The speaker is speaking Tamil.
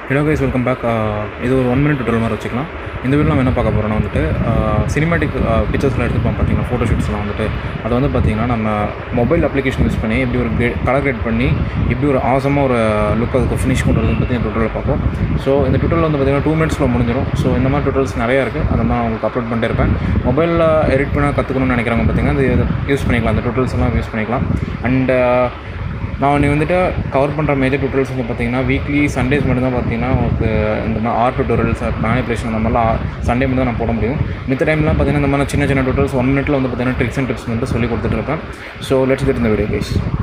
ஹலோ கைஸ் வெல்கம் பேக் இது ஒரு ஒன் மினிட் டுட்டல் மாதிரி வச்சுக்கலாம் இந்த வீடியோ நம்ம என்ன பார்க்க போகிறோம்னா வந்துட்டு சினிமேட்டிக் பிக்சர்ஸ்லாம் எடுத்துப்போம் பார்த்தீங்கன்னா ஃபோட்டோ ஷூட்ஸ்லாம் வந்துட்டு அதை வந்து பார்த்திங்கன்னா நம்ம மொபைல் அப்ளிகேஷன் யூஸ் பண்ணி எப்படி ஒரு கிரேட் கலர் கிரேட் பண்ணி எப்படி ஒரு ஆசமாக ஒரு லுக் அதுக்கு ஃபினிஷ் பண்ணுறதுன்னு பற்றி இந்த டுட்டலில் பார்ப்போம் ஸோ இந்த டுட்டல் வந்து பார்த்திங்கன்னா டூ மினிட்ஸில் முடிஞ்சிடும் ஸோ இந்த மாதிரி டுட்டல்ஸ் நிறையா இருக்குது அதை நான் உங்களுக்கு அப்லோட் பண்ணிட்டே இருப்பேன் மொபைலில் எடிட் பண்ண கற்றுக்கணும்னு நினைக்கிறவங்க பார்த்திங்கன்னா இது யூஸ் பண்ணிக்கலாம் அந்த டுட்டல்ஸ் எல்லாம் யூஸ் பண்ணிக்கலாம் அண்டு நான் நீ வந்துட்டு கவர் பண்ணுற மேஜர் டுட்டோரியல்ஸ் வந்து பார்த்தீங்கன்னா வீக்லி சண்டேஸ் மட்டும் தான் பார்த்தீங்கன்னா உங்களுக்கு இந்த மாதிரி ஆர்ட் டுட்டோரியல்ஸ் மேனிப்புலேஷன் அந்த மாதிரிலாம் சண்டே மட்டும் தான் நான் போட முடியும் மித்த டைம்லாம் பார்த்தீங்கன்னா இந்த மாதிரி சின்ன சின்ன டுட்டோரியல்ஸ் ஒன் மினிட்ல வந்து பார்த்தீங்கன்னா ட்ரிக்ஸ் அண்ட் டிப்ஸ் வந்து சொல்லி கொடுத்துட்டு இருப்பேன் ஸோ லெட்ஸ் கெட் இந்த வீடியோ கைஸ்